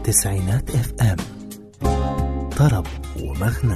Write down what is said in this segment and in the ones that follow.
تسعينات اف ام طرب ومغنى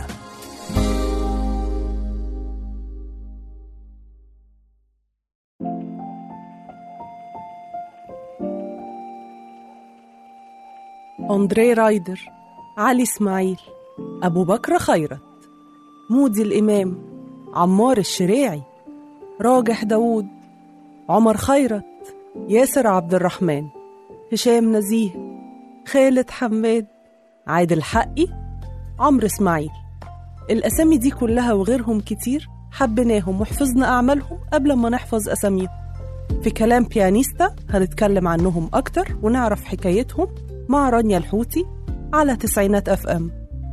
أندري رايدر علي إسماعيل أبو بكر خيرت مودي الإمام عمار الشريعي راجح داوود عمر خيرت ياسر عبد الرحمن هشام نزيه خالد حماد عادل حقي عمرو إسماعيل الأسامي دي كلها وغيرهم كتير حبيناهم وحفظنا أعمالهم قبل ما نحفظ أساميهم في كلام بيانيستا هنتكلم عنهم أكتر ونعرف حكايتهم مع رانيا الحوتي على تسعينات أف أم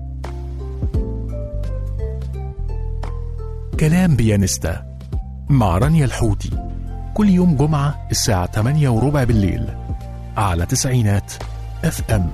كلام بيانستا مع رانيا الحوتي كل يوم جمعة الساعة 8 وربع بالليل على تسعينات اف ام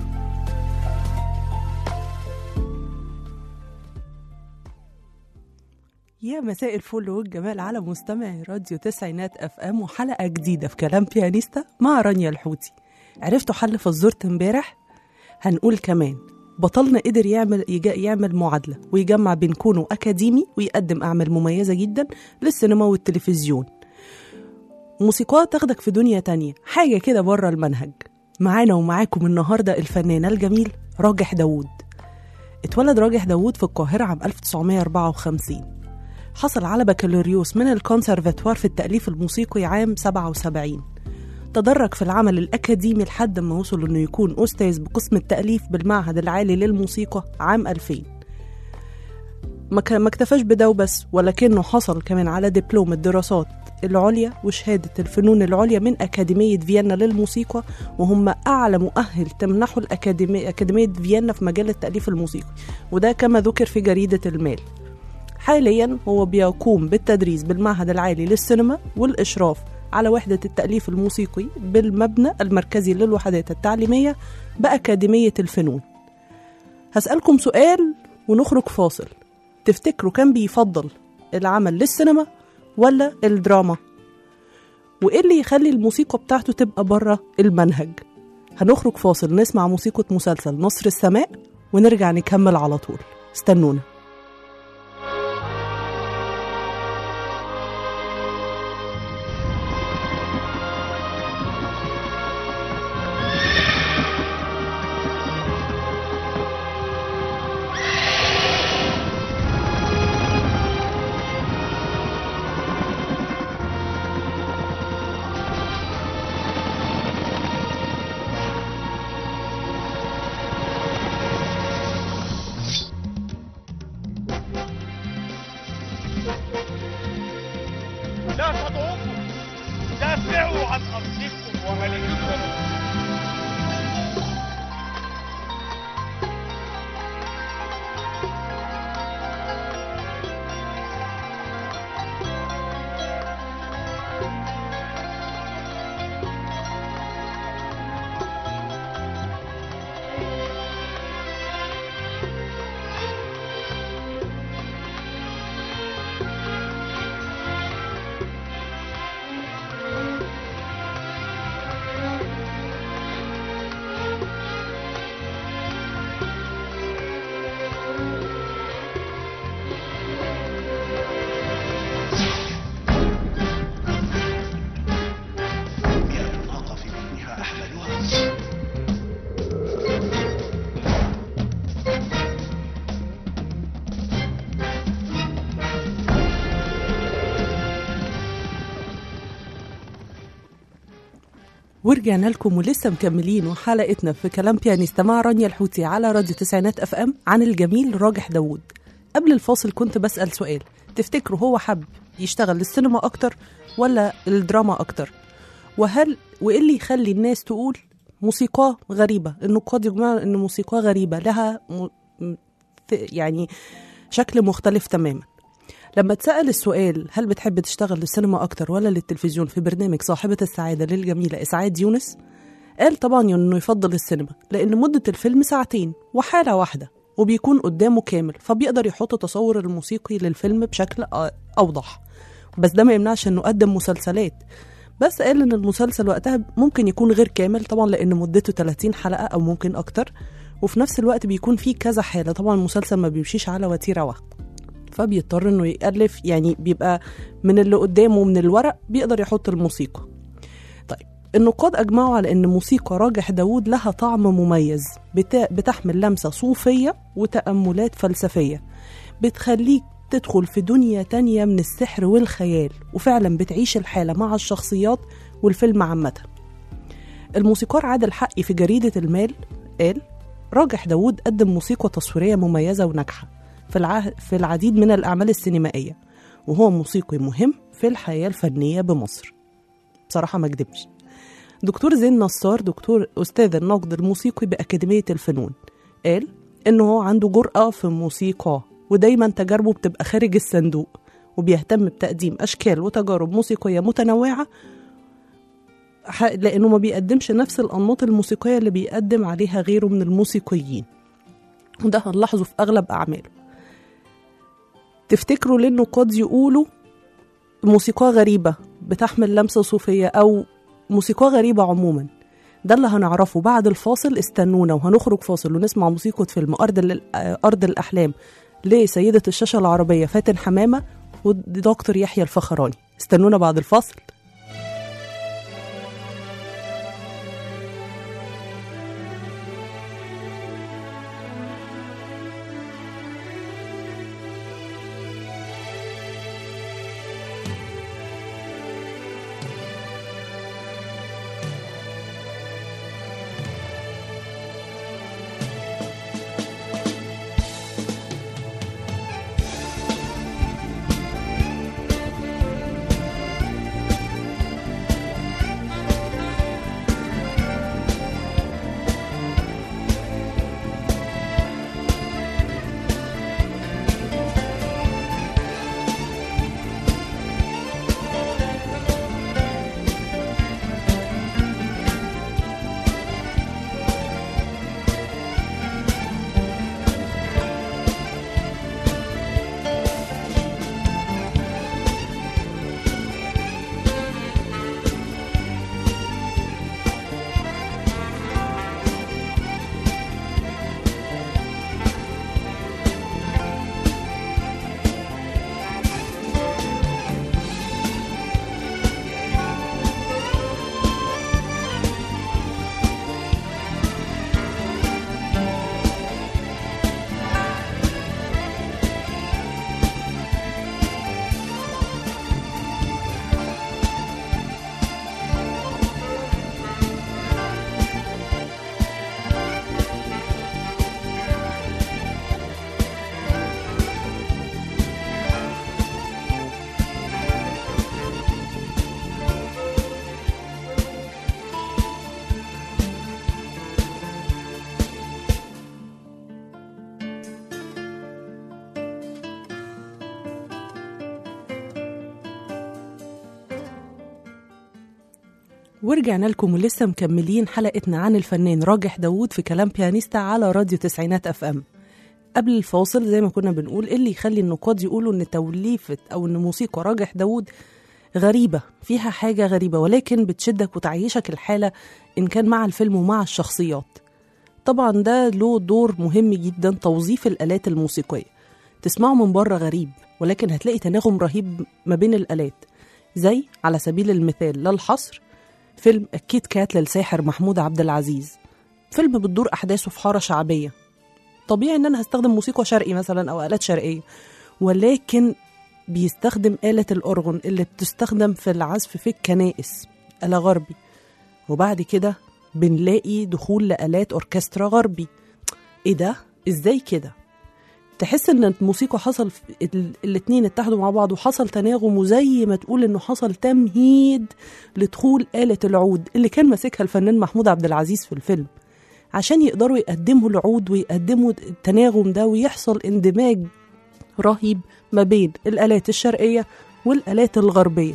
يا مساء الفل والجمال على مستمعي راديو تسعينات اف ام وحلقه جديده في كلام بيانيستا مع رانيا الحوتي عرفتوا حل فزورة امبارح هنقول كمان بطلنا قدر يعمل يجا يعمل معادله ويجمع بين كونه اكاديمي ويقدم اعمال مميزه جدا للسينما والتلفزيون موسيقى تاخدك في دنيا تانية حاجه كده بره المنهج معانا ومعاكم النهارده الفنان الجميل راجح داوود اتولد راجح داوود في القاهره عام 1954 حصل على بكالوريوس من الكونسرفاتوار في التأليف الموسيقي عام 77 تدرج في العمل الأكاديمي لحد ما وصل إنه يكون أستاذ بقسم التأليف بالمعهد العالي للموسيقى عام 2000 ما كان- ما اكتفاش بده وبس ولكنه حصل كمان على دبلوم الدراسات العليا وشهادة الفنون العليا من أكاديمية فيينا للموسيقى وهم أعلى مؤهل تمنحه الأكاديمية أكاديمية فيينا في مجال التأليف الموسيقي وده كما ذكر في جريدة المال حاليا هو بيقوم بالتدريس بالمعهد العالي للسينما والإشراف على وحدة التأليف الموسيقي بالمبنى المركزي للوحدات التعليمية بأكاديمية الفنون هسألكم سؤال ونخرج فاصل تفتكروا كان بيفضل العمل للسينما ولا الدراما وإيه اللي يخلي الموسيقى بتاعته تبقى بره المنهج هنخرج فاصل نسمع موسيقى مسلسل نصر السماء ونرجع نكمل على طول استنونا لا تضعفوا دافعوا عن أرضكم وملككم يا الطاقة في بطنها أحملها ورجعنا لكم ولسه مكملين وحلقتنا في كلام بيانيستا مع رانيا الحوتي على راديو تسعينات اف ام عن الجميل راجح داوود قبل الفاصل كنت بسأل سؤال تفتكروا هو حب يشتغل للسينما اكتر ولا الدراما اكتر وهل وايه اللي يخلي الناس تقول موسيقى غريبة النقاد يجمعوا ان موسيقى غريبة لها م... م- ت- يعني شكل مختلف تماما لما اتسأل السؤال هل بتحب تشتغل للسينما أكتر ولا للتلفزيون في برنامج صاحبة السعادة للجميلة إسعاد يونس قال طبعا إنه يفضل السينما لأن مدة الفيلم ساعتين وحالة واحدة وبيكون قدامه كامل فبيقدر يحط تصور الموسيقي للفيلم بشكل أ- أوضح بس ده ما يمنعش إنه قدم مسلسلات بس قال ان المسلسل وقتها ممكن يكون غير كامل طبعا لان مدته 30 حلقه او ممكن اكتر وفي نفس الوقت بيكون فيه كذا حاله طبعا المسلسل ما بيمشيش على وتيره واحده فبيضطر انه يالف يعني بيبقى من اللي قدامه من الورق بيقدر يحط الموسيقى طيب النقاد اجمعوا على ان موسيقى راجح داوود لها طعم مميز بتا- بتحمل لمسه صوفيه وتاملات فلسفيه بتخليك تدخل في دنيا تانية من السحر والخيال وفعلا بتعيش الحالة مع الشخصيات والفيلم عامة الموسيقار عادل حقي في جريدة المال قال راجح داوود قدم موسيقى تصويرية مميزة وناجحة في, الع... في العديد من الأعمال السينمائية وهو موسيقي مهم في الحياة الفنية بمصر بصراحة ما اكدبش دكتور زين نصار دكتور أستاذ النقد الموسيقي بأكاديمية الفنون قال إنه هو عنده جرأة في الموسيقى ودايما تجاربه بتبقى خارج الصندوق وبيهتم بتقديم أشكال وتجارب موسيقية متنوعة ح- لأنه ما بيقدمش نفس الأنماط الموسيقية اللي بيقدم عليها غيره من الموسيقيين وده هنلاحظه في أغلب أعماله تفتكروا ليه النقاد يقولوا موسيقى غريبة بتحمل لمسة صوفية أو موسيقى غريبة عموما ده اللي هنعرفه بعد الفاصل استنونا وهنخرج فاصل ونسمع موسيقى فيلم أرض, ال- أرض الأحلام لسيدة الشاشة العربية فاتن حمامة ودكتور يحيى الفخراني استنونا بعد الفاصل ورجعنا لكم ولسه مكملين حلقتنا عن الفنان راجح داوود في كلام بيانيستا على راديو تسعينات اف ام قبل الفاصل زي ما كنا بنقول إيه اللي يخلي النقاد يقولوا ان توليفه او ان موسيقى راجح داوود غريبة فيها حاجة غريبة ولكن بتشدك وتعيشك الحالة إن كان مع الفيلم ومع الشخصيات طبعا ده له دور مهم جدا توظيف الآلات الموسيقية تسمعه من بره غريب ولكن هتلاقي تناغم رهيب ما بين الآلات زي على سبيل المثال لا الحصر فيلم الكيت كات للساحر محمود عبد العزيز فيلم بتدور أحداثه في حارة شعبية طبيعي إن أنا هستخدم موسيقى شرقي مثلا أو آلات شرقية ولكن بيستخدم آلة الأورغون اللي بتستخدم في العزف في الكنائس آلة غربي وبعد كده بنلاقي دخول لآلات أوركسترا غربي إيه ده؟ إزاي كده؟ تحس ان الموسيقى حصل في ال- الاتنين اتحدوا مع بعض وحصل تناغم وزي ما تقول انه حصل تمهيد لدخول آلة العود اللي كان ماسكها الفنان محمود عبد العزيز في الفيلم عشان يقدروا يقدموا العود ويقدموا التناغم ده ويحصل اندماج رهيب ما بين الآلات الشرقية والآلات الغربية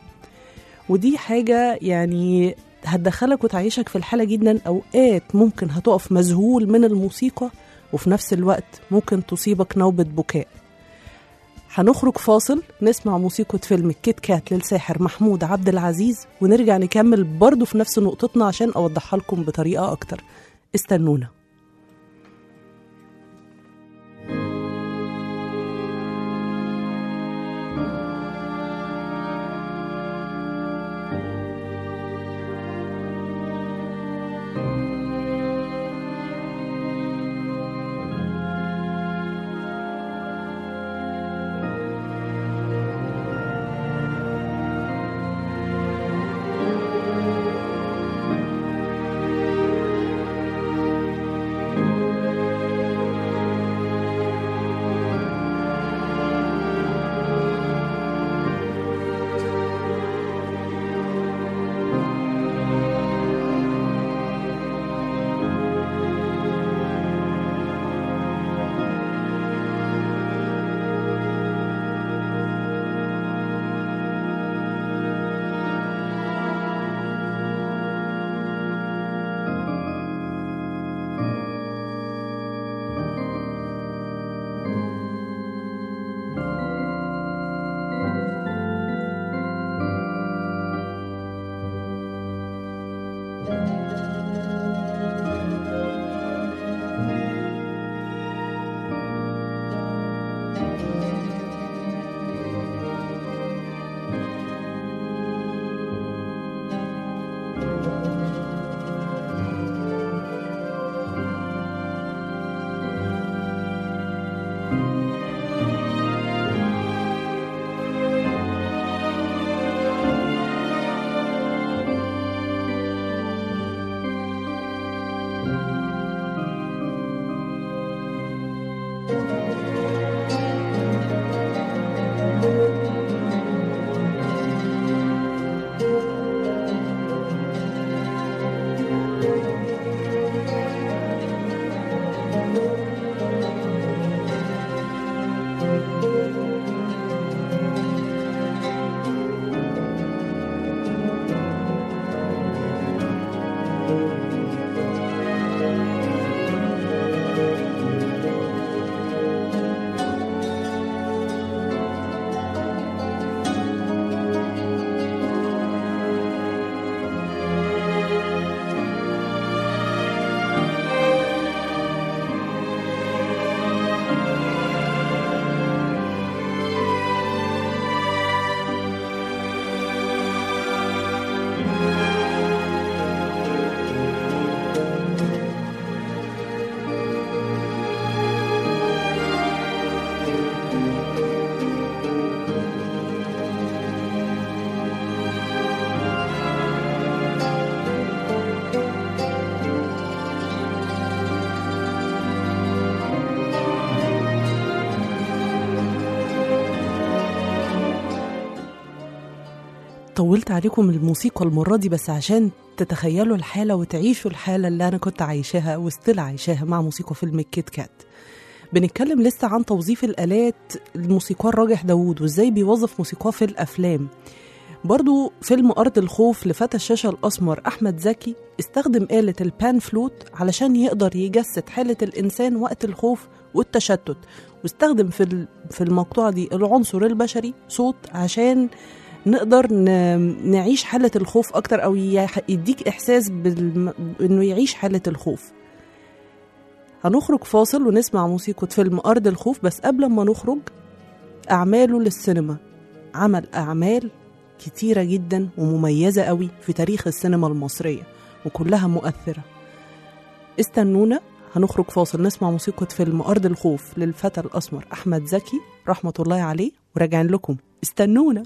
ودي حاجة يعني هتدخلك وتعيشك في الحالة جدا أوقات ممكن هتقف مذهول من الموسيقى وفي نفس الوقت ممكن تصيبك نوبة بكاء هنخرج فاصل نسمع موسيقى فيلم الكيت كات للساحر محمود عبد العزيز ونرجع نكمل برضه في نفس نقطتنا عشان أوضحها لكم بطريقة أكتر استنونا طولت عليكم الموسيقى المرة دي بس عشان تتخيلوا الحالة وتعيشوا الحالة اللي أنا كنت عايشاها وستيل عايشاها مع موسيقى فيلم الكيت كات بنتكلم لسه عن توظيف الآلات الموسيقار راجح داوود وإزاي بيوظف موسيقاه في الأفلام برضو فيلم أرض الخوف لفتى الشاشة الأسمر أحمد زكي استخدم آلة البان فلوت علشان يقدر يجسد حالة الإنسان وقت الخوف والتشتت واستخدم في ال- في المقطوعة دي العنصر البشري صوت عشان نقدر ن- نعيش حالة الخوف أكتر أو يح- يديك إحساس بالم... إنه يعيش حالة الخوف هنخرج فاصل ونسمع موسيقى فيلم أرض الخوف بس قبل ما نخرج أعماله للسينما عمل أعمال كتيرة جدا ومميزة قوي في تاريخ السينما المصرية وكلها مؤثرة استنونا هنخرج فاصل نسمع موسيقى فيلم أرض الخوف للفتى الأسمر أحمد زكي رحمة الله عليه وراجعين لكم استنونا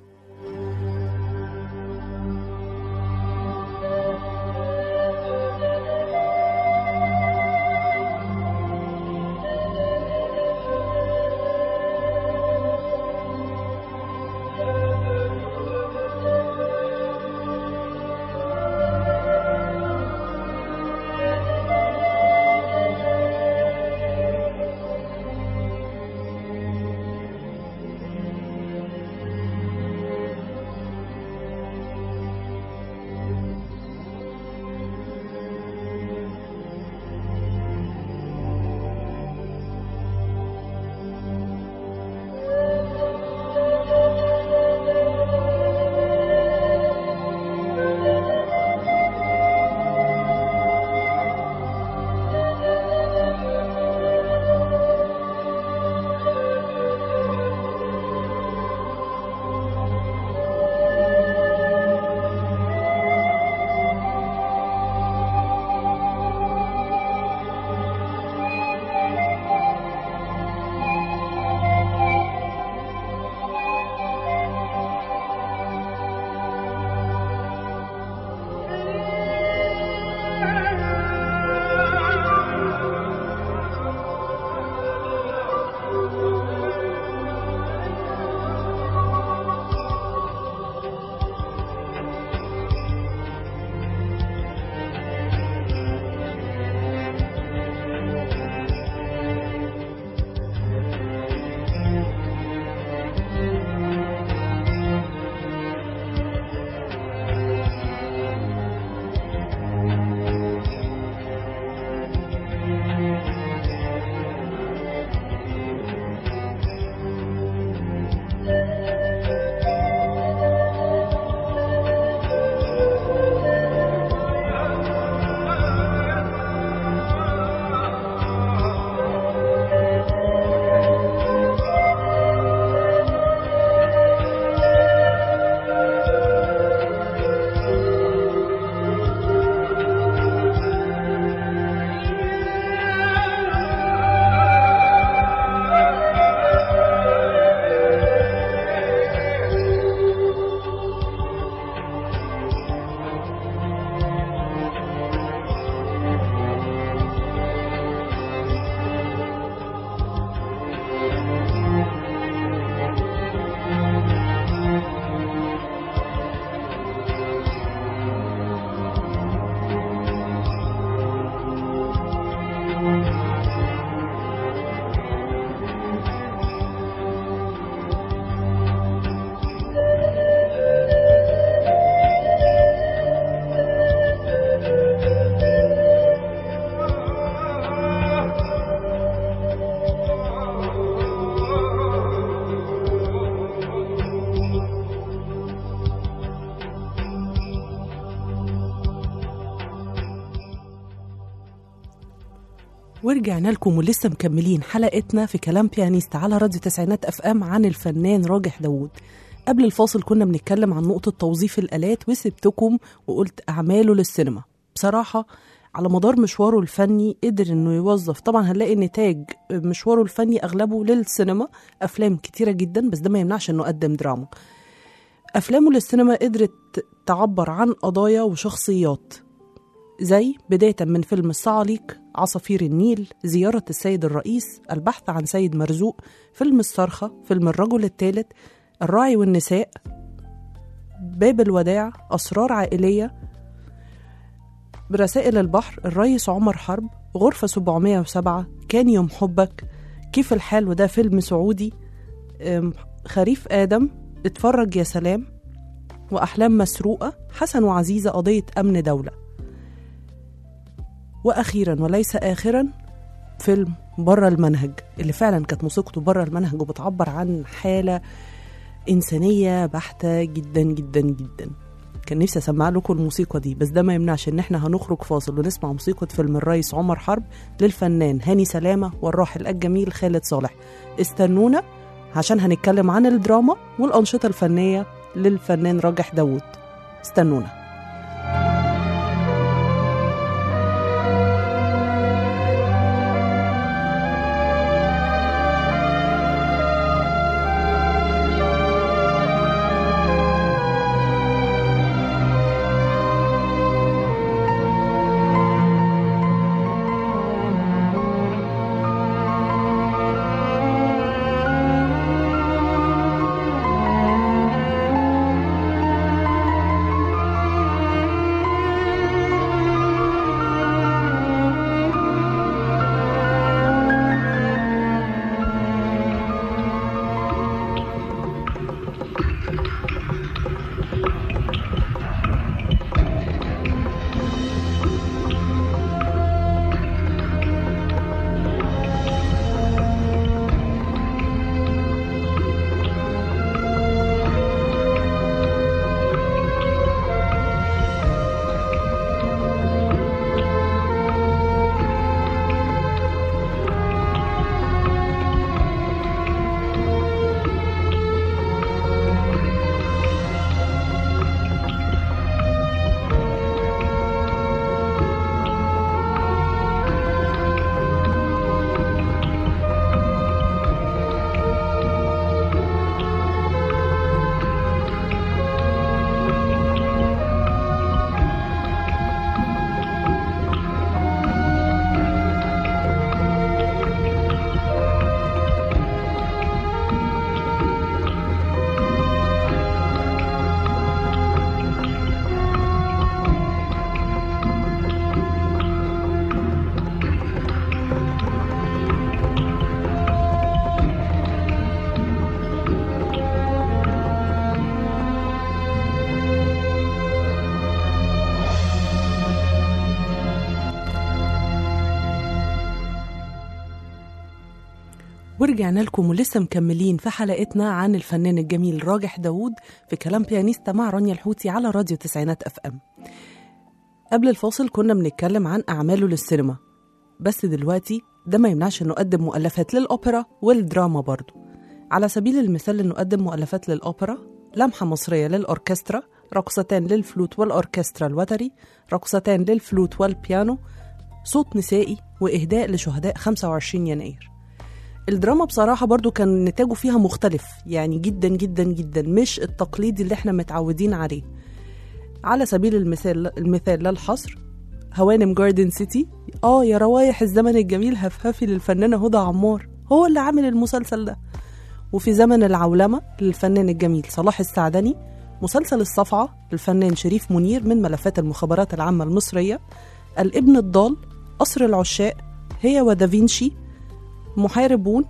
Thank ورجعنا لكم ولسه مكملين حلقتنا في كلام بيانيست على راديو تسعينات اف ام عن الفنان راجح داوود قبل الفاصل كنا بنتكلم عن نقطة توظيف الآلات وسبتكم وقلت أعماله للسينما بصراحة على مدار مشواره الفني قدر انه يوظف طبعا هنلاقي نتاج مشواره الفني اغلبه للسينما افلام كتيره جدا بس ده ما يمنعش انه قدم دراما افلامه للسينما قدرت تعبر عن قضايا وشخصيات زي بداية من فيلم الصعاليق عصافير النيل زيارة السيد الرئيس البحث عن سيد مرزوق فيلم الصرخة فيلم الرجل الثالث الراعي والنساء باب الوداع أسرار عائلية برسائل البحر الريس عمر حرب غرفة 707 كان يوم حبك كيف الحال وده فيلم سعودي أم، خريف آدم اتفرج يا سلام وأحلام مسروقة حسن وعزيزة قضية أمن دولة واخيرا وليس اخرا فيلم بره المنهج اللي فعلا كانت موسيقته بره المنهج وبتعبر عن حاله انسانيه بحته جدا جدا جدا كان نفسي اسمع لكم الموسيقى دي بس ده ما يمنعش ان احنا هنخرج فاصل ونسمع موسيقى فيلم الرئيس عمر حرب للفنان هاني سلامه والراحل الجميل خالد صالح استنونا عشان هنتكلم عن الدراما والانشطه الفنيه للفنان راجح داوود استنونا ورجعنا لكم ولسه مكملين في حلقتنا عن الفنان الجميل راجح داوود في كلام بيانيستا مع رانيا الحوتي على راديو تسعينات اف ام قبل الفاصل كنا بنتكلم عن أعماله للسينما بس دلوقتي ده ما يمنعش انه قدم مؤلفات للأوبرا والدراما برضه على سبيل المثال انه قدم مؤلفات للأوبرا لمحة مصرية للأوركسترا رقصتان للفلوت والأوركسترا الوتري رقصتان للفلوت والبيانو صوت نسائي وإهداء لشهداء 25 يناير الدراما بصراحة برضو كان نتاجه فيها مختلف يعني جدا جدا جدا مش التقليدي اللي احنا متعودين عليه على سبيل المثال المثال لا الحصر هوانم جاردن سيتي اه يا روايح الزمن الجميل هفهفي للفنانة هدى عمار هو اللي عامل المسلسل ده وفي زمن العولمة للفنان الجميل صلاح السعدني مسلسل الصفعة للفنان شريف منير من ملفات المخابرات العامة المصرية الابن الضال قصر العشاق هي ودافينشي محاربون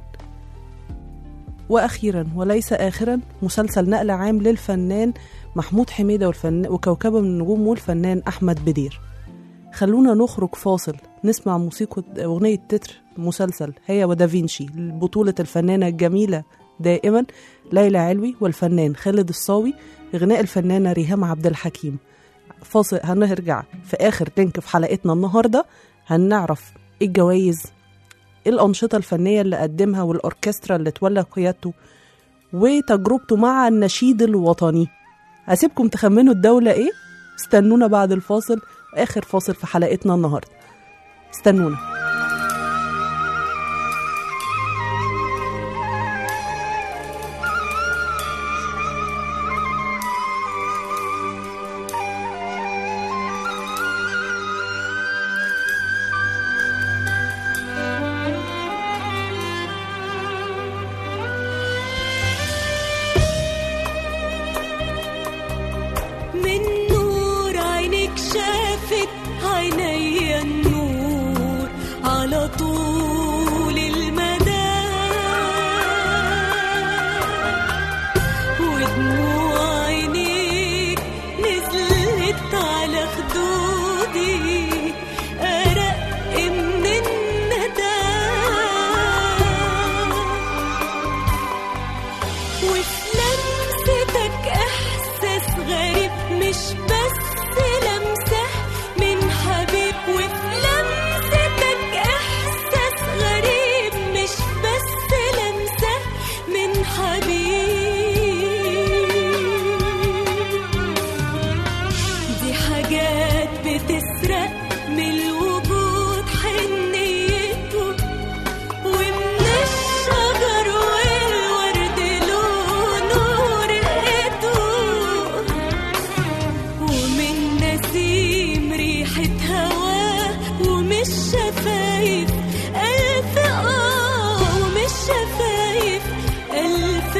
وأخيرا وليس آخرا مسلسل نقل عام للفنان محمود حميدة والفن... وكوكبة من النجوم والفنان أحمد بدير خلونا نخرج فاصل نسمع موسيقى أغنية تتر مسلسل هي ودافينشي بطولة الفنانة الجميلة دائما ليلى علوي والفنان خالد الصاوي غناء الفنانة ريهام عبد الحكيم فاصل هنرجع في آخر لينك في حلقتنا النهاردة هنعرف إيه الجوائز إيه الأنشطة الفنية اللي قدمها والأوركسترا اللي تولى قيادته وتجربته مع النشيد الوطني هسيبكم تخمنوا الدولة إيه استنونا بعد الفاصل آخر فاصل في حلقتنا النهاردة استنونا من نور عينك شافت عيني النور على طول المدى ودموع عينيك نزلت على خدودي أرق من الندى وفي لمستك احساس غريب مش بس لمسه من حبيب وفي لمستك احساس غريب مش بس لمسه من حبيب دي حاجات بتسرق من الوجود حنيته ومن الشجر والورد لونه رقته ومن نسيم ريحة هواه ومش شفايف ألف آه ومش شفايف ألف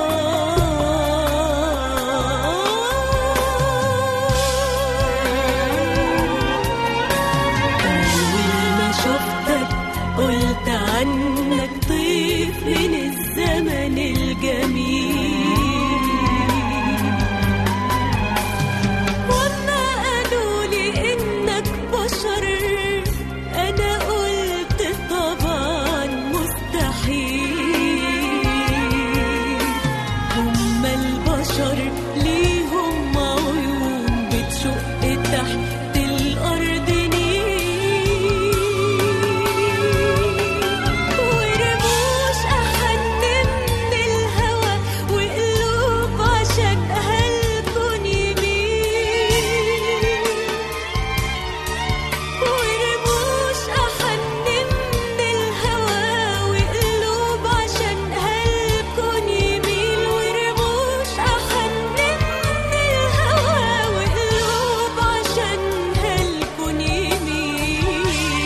آه أول ما شفتك قلت عنك طيف من الزمن الجميل وما قالوا لي إنك بشر أنا قلت طبعا مستحيل هما البشر ليهم عيون بتشق تحت الأرض نيل ورموش أحن من الهوى وقلوب عشقها الكون يميل ورموش أحن من الهوى وقلوب عشانها الكون يميل ورموش أحن من الهوى وقلوب عشانها الكون يميل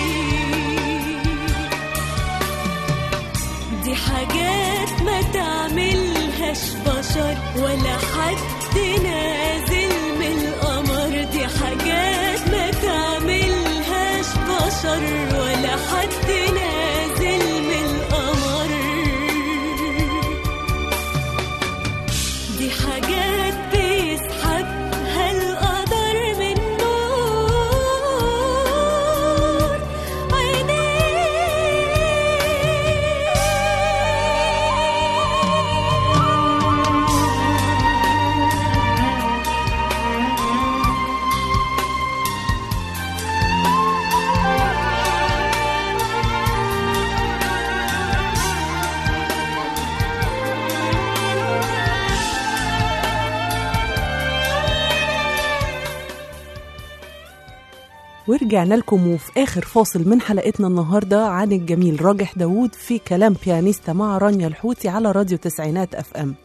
دي حاجات ما تعملهاش بشر ولا حد نازل من القمر دي حاجات ما تعملهاش بشر ولا حد نازل من القمر دي حاجات بيسحبها القدر من نور ورجعنا لكم وفي آخر فاصل من حلقتنا النهاردة عن الجميل راجح داوود في كلام بيانيستا مع رانيا الحوتي على راديو تسعينات اف ام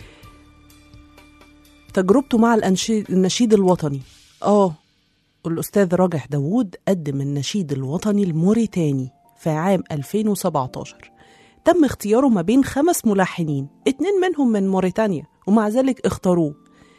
تجربته مع الأنشي- النشيد الوطني اه الأستاذ راجح داوود قدم النشيد الوطني الموريتاني في عام 2017 تم اختياره ما بين خمس ملحنين اتنين منهم من موريتانيا ومع ذلك اختاروه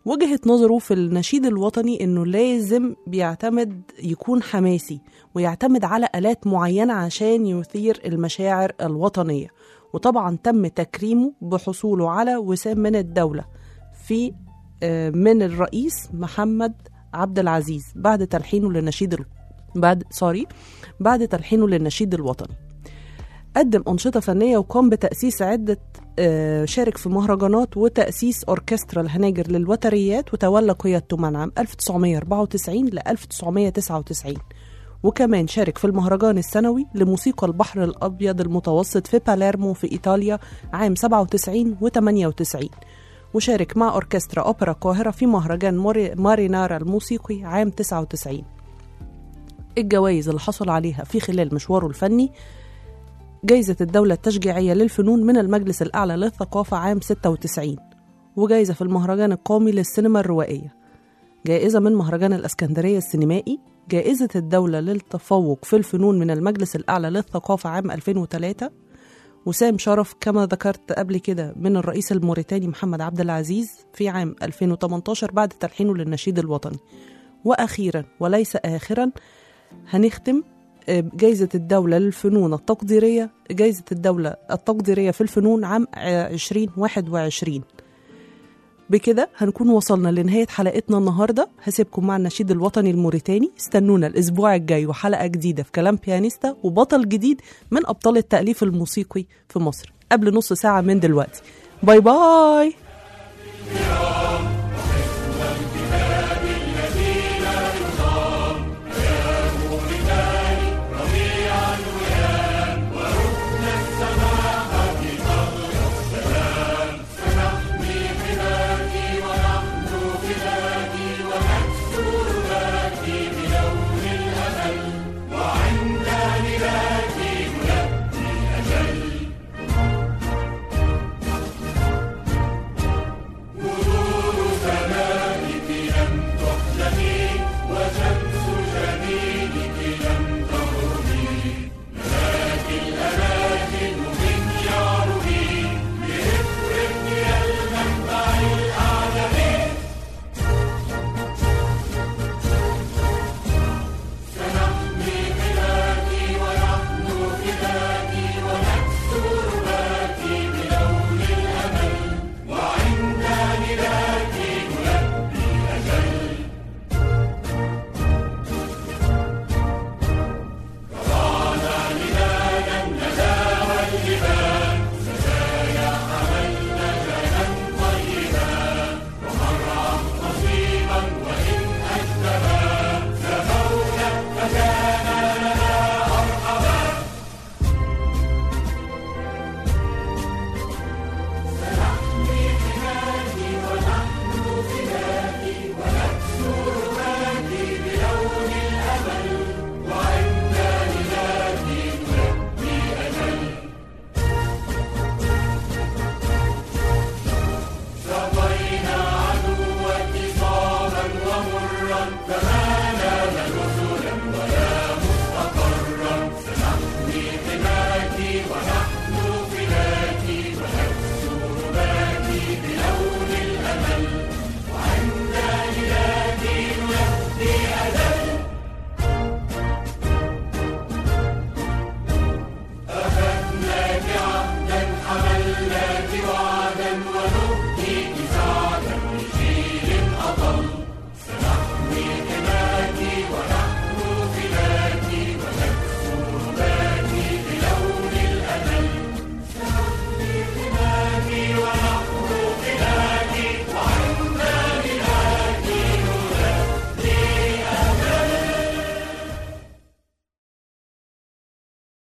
وجهة نظره في النشيد الوطني انه لازم بيعتمد يكون حماسي ويعتمد على آلات معينة عشان يثير المشاعر الوطنية وطبعا تم تكريمه بحصوله على وسام من الدولة في آه، من الرئيس محمد عبد العزيز بعد تلحينه للنشيد ال... بعد سوري بعد تلحينه للنشيد الوطني قدم أنشطة فنية وقام بتأسيس عدة آه، شارك في مهرجانات وتأسيس أوركسترا الهناجر للوتريات وتولى قيادته من عام 1994 ل 1999 وكمان شارك في المهرجان السنوي لموسيقى البحر الأبيض المتوسط في باليرمو في إيطاليا عام 97 و 98 وشارك مع أوركسترا أوبرا القاهرة في مهرجان موري- مارينارا الموسيقي عام 99 الجوائز اللي حصل عليها في خلال مشواره الفني جائزة الدولة التشجيعية للفنون من المجلس الأعلى للثقافة عام 96 وجائزة في المهرجان القومي للسينما الروائية جائزة من مهرجان الأسكندرية السينمائي جائزة الدولة للتفوق في الفنون من المجلس الأعلى للثقافة عام 2003 وسام شرف كما ذكرت قبل كده من الرئيس الموريتاني محمد عبد العزيز في عام 2018 بعد تلحينه للنشيد الوطني وأخيرا وليس آخرا هنختم آه، جائزة الدولة للفنون التقديرية جائزة الدولة التقديرية في الفنون عام آه، 2021 بكده هنكون وصلنا لنهاية حلقتنا النهاردة هسيبكم مع النشيد الوطني الموريتاني استنونا الأسبوع الجاي وحلقة جديدة في كلام بيانيستا وبطل جديد من أبطال التأليف الموسيقي في مصر قبل نص ساعة من دلوقتي باي باي